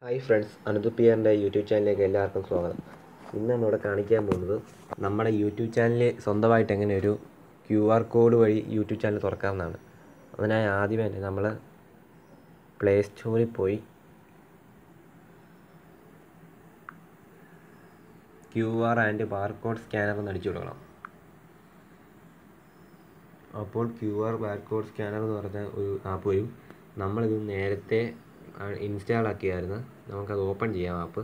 hi friends Ananth പിയറിൻ്റെ YouTube ചാനലിലേക്ക് എല്ലാവർക്കും സ്വാഗതം ഇന്ന് നമ്മളിവിടെ കാണിക്കാൻ പോകുന്നത് നമ്മുടെ യൂട്യൂബ് ചാനൽ സ്വന്തമായിട്ട് എങ്ങനെ ഒരു ക്യു ആർ കോഡ് വഴി യൂട്യൂബ് ചാനൽ തുറക്കാമെന്നാണ് അതിനായി ആദ്യമേ തന്നെ നമ്മൾ പ്ലേ സ്റ്റോറിൽ പോയി Q R and barcode scanner എന്ന് അടിച്ചു കൊടുക്കണം അപ്പോൾ ക്യു ആർ ബാർകോഡ് സ്കാനർ എന്ന് പറഞ്ഞ ഒരു ആപ്പ് വരും നമ്മളിത് നേരത്തെ ഇൻസ്റ്റാൾ ആക്കിയായിരുന്നു നമുക്കത് ഓപ്പൺ ചെയ്യാം ആപ്പ്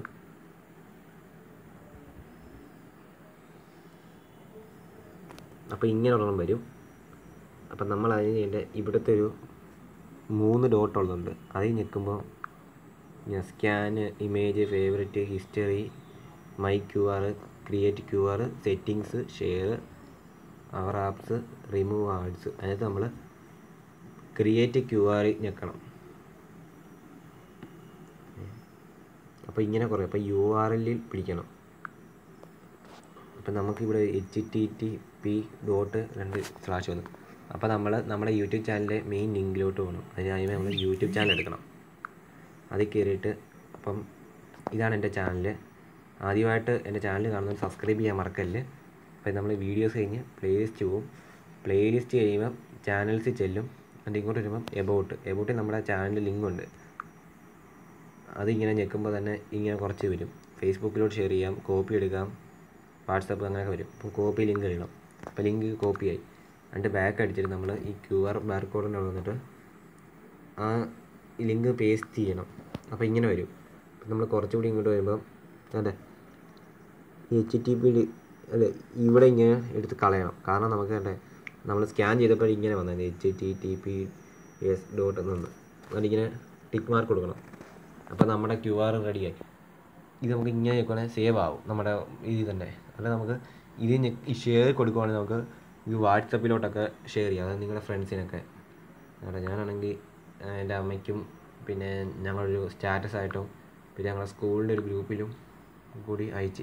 അപ്പോൾ ഇങ്ങനെ ഒരെണ്ണം വരും അപ്പം നമ്മൾ അതിന് ചെയ്യേണ്ട ഇവിടുത്തെ ഒരു മൂന്ന് ഡോട്ട് ഉള്ളതുണ്ട് അതിൽ ഞെക്കുമ്പോൾ ഞാൻ scan image favourite history my Q R create Q R settings share our apps remove ads അതായത് നമ്മൾ ക്രിയേറ്റ് ക്യു ആർ ഞെക്കണം അപ്പോൾ ഇങ്ങനെ കുറേ അപ്പോൾ യു ആർ എല്ലിൽ പിടിക്കണം അപ്പം നമുക്കിവിടെ H T T P dot രണ്ട് സ്ലാഷ് വന്നു അപ്പോൾ നമ്മൾ നമ്മുടെ യൂട്യൂബ് ചാനലിലെ മെയിൻ ലിങ്കിലോട്ട് പോകണം അതിനായി നമ്മൾ യൂട്യൂബ് ചാനൽ എടുക്കണം അതിൽ കയറിയിട്ട് അപ്പം ഇതാണ് എൻ്റെ ചാനൽ ആദ്യമായിട്ട് എൻ്റെ ചാനൽ കാണുന്നത് സബ്സ്ക്രൈബ് ചെയ്യാൻ മറക്കല്ല് അപ്പം നമ്മൾ വീഡിയോസ് കഴിഞ്ഞ് പ്ലേലിസ്റ്റ് പോവും പ്ലേലിസ്റ്റ് കഴിയുമ്പം ചാനൽസിൽ ചെല്ലും എന്നിട്ട് ഇങ്ങോട്ട് വരുമ്പം എബൌട്ട് എബൌട്ടിൽ നമ്മുടെ ചാനലിൽ ലിങ്ക് ഉണ്ട് അതിങ്ങനെ ഞെക്കുമ്പോൾ തന്നെ ഇങ്ങനെ കുറച്ച് വരും ഫേസ്ബുക്കിലോട്ട് ഷെയർ ചെയ്യാം കോപ്പി എടുക്കാം വാട്സപ്പ് അങ്ങനെയൊക്കെ വരും അപ്പോൾ കോപ്പി ലിങ്ക് ഇടണം അപ്പോൾ ലിങ്ക് കോപ്പിയായി എന്നിട്ട് ബാക്ക് അടിച്ചിട്ട് നമ്മൾ ഈ ക്യു ആർ ബാർകോഡിൻ്റെ വന്നിട്ട് ആ ലിങ്ക് പേസ്റ്റ് ചെയ്യണം അപ്പോൾ ഇങ്ങനെ വരും അപ്പം നമ്മൾ കുറച്ചുകൂടി ഇങ്ങോട്ട് വരുമ്പം അതെ എച്ച് ടി പി അല്ല ഇവിടെ ഇങ്ങനെ എടുത്ത് കളയണം കാരണം നമുക്ക് കണ്ടേ നമ്മൾ സ്കാൻ ചെയ്തപ്പോൾ ഇങ്ങനെ വന്നത് H T T P S dot എന്ന് അതിങ്ങനെ ടിക്ക് മാർക്ക് കൊടുക്കണം അപ്പോൾ നമ്മുടെ ക്യു ആർ റെഡിയായി ഇത് നമുക്ക് ഇങ്ങനെ ഞെക്കുവാണെങ്കിൽ സേവ് ആവും നമ്മുടെ ഇതിൽ തന്നെ അല്ല നമുക്ക് ഇത് ഈ ഷെയർ കൊടുക്കുവാണെങ്കിൽ നമുക്ക് ഇത് വാട്സപ്പിലോട്ടൊക്കെ ഷെയർ ചെയ്യാം അതായത് നിങ്ങളുടെ ഫ്രണ്ട്സിനൊക്കെ അവിടെ ഞാനാണെങ്കിൽ എൻ്റെ അമ്മയ്ക്കും പിന്നെ ഞങ്ങളൊരു സ്റ്റാറ്റസ് ആയിട്ടും പിന്നെ ഞങ്ങളുടെ സ്കൂളിൻ്റെ ഒരു ഗ്രൂപ്പിലും കൂടി അയച്ച്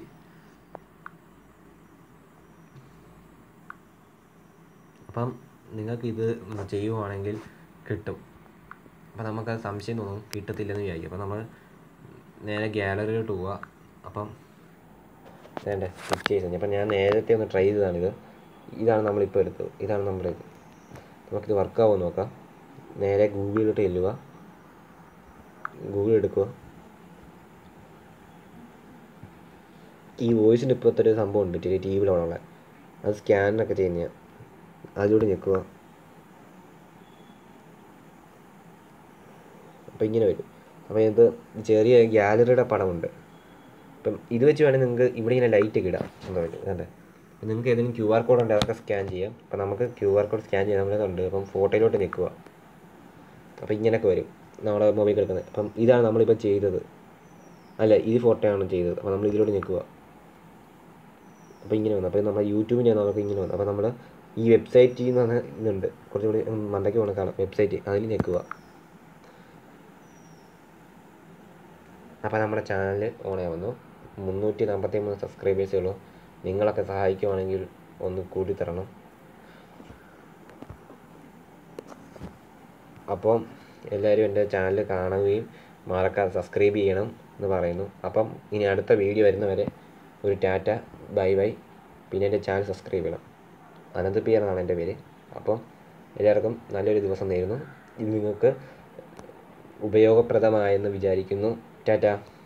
അപ്പം നിങ്ങൾക്ക് ഇത് ചെയ്യുവാണെങ്കിൽ കിട്ടും അപ്പം നമുക്കത് സംശയം തോന്നും കിട്ടത്തില്ലെന്ന് വിചാരിക്കും അപ്പം നമ്മൾ നേരെ ഗ്യാലറിയിലോട്ട് പോവുക അപ്പം വേണ്ട സ്വിച്ച് ചെയ്ത് അപ്പം ഞാൻ നേരത്തെ ഒന്ന് ട്രൈ ചെയ്തതാണിത് ഇതാണ് നമ്മളിപ്പോൾ എടുത്തത് ഇതാണ് നമ്മുടെ ഇത് നമുക്കിത് വർക്കാവുമെന്ന് നോക്കാം നേരെ ഗൂഗിളിലോട്ട് ചെല്ലുക ഗൂഗിൾ എടുക്കുക ഈ വോയിസിൻ്റെ ഇപ്പോഴത്തെ ഒരു സംഭവം ഉണ്ട് ടി വിയിലുള്ള അത് സ്കാനൊക്കെ ചെയ്യുന്നതാണ് അതിലൂടെ ഞെക്കുക അപ്പോൾ ഇങ്ങനെ വരും അപ്പോൾ ഇത് ചെറിയ ഗ്യാലറിയുടെ പടമുണ്ട് അപ്പം ഇത് വെച്ച് വേണമെങ്കിൽ നിങ്ങൾക്ക് ഇവിടെ ഇങ്ങനെ ലൈറ്റ് ഒക്കെ ഇടാം സ്വന്തമായിട്ട് അതെ നിങ്ങൾക്ക് ഏതെങ്കിലും ക്യു ആർ കോഡ് ഉണ്ട് അതൊക്കെ സ്കാൻ ചെയ്യാം അപ്പം നമുക്ക് ക്യു ആർ കോഡ് സ്കാൻ ചെയ്യാൻ നമ്മളതുണ്ട് അപ്പം ഫോട്ടോയിലോട്ട് നിൽക്കുക അപ്പോൾ ഇങ്ങനെയൊക്കെ വരും നമ്മുടെ മൊബൈൽ കിടക്കുന്നത് അപ്പം ഇതാണ് നമ്മളിപ്പോൾ ചെയ്തത് അല്ല ഇത് ഫോട്ടോയാണ് ചെയ്തത് അപ്പോൾ നമ്മൾ ഇതിലോട്ട് നിൽക്കുക അപ്പോൾ ഇങ്ങനെ വന്നു അപ്പോൾ നമ്മൾ യൂട്യൂബിൻ്റെ നമുക്ക് ഇങ്ങനെ വന്നു അപ്പോൾ നമ്മൾ ഈ വെബ്സൈറ്റിൽ നിന്ന് പറഞ്ഞ ഇതുണ്ട് കുറച്ചുകൂടി മണ്ടയ്ക്ക് വേണം കാണാം വെബ്സൈറ്റ് അതിൽ ഞെക്കുക അപ്പോൾ നമ്മുടെ ചാനൽ ഓണായി വന്നു മുന്നൂറ്റി നാൽപ്പത്തി മൂന്ന് സബ്സ്ക്രൈബേഴ്സേ ഉള്ളൂ നിങ്ങളൊക്കെ സഹായിക്കുവാണെങ്കിൽ ഒന്ന് കൂടി തരണം അപ്പം എല്ലാവരും എൻ്റെ ചാനൽ കാണുകയും മറക്കാതെ സബ്സ്ക്രൈബ് ചെയ്യണം എന്ന് പറയുന്നു അപ്പം ഇനി അടുത്ത വീഡിയോ വരുന്നവരെ ഒരു ടാറ്റ ബൈ ബൈ പിന്നെ എൻ്റെ ചാനൽ സബ്സ്ക്രൈബ് ചെയ്യണം അനന്ത് പി എന്നാണ് എൻ്റെ പേര് അപ്പം എല്ലാവർക്കും നല്ലൊരു ദിവസം നേരുന്നു ഇത് നിങ്ങൾക്ക് ഉപയോഗപ്രദമായെന്ന് വിചാരിക്കുന്നു ടാറ്റ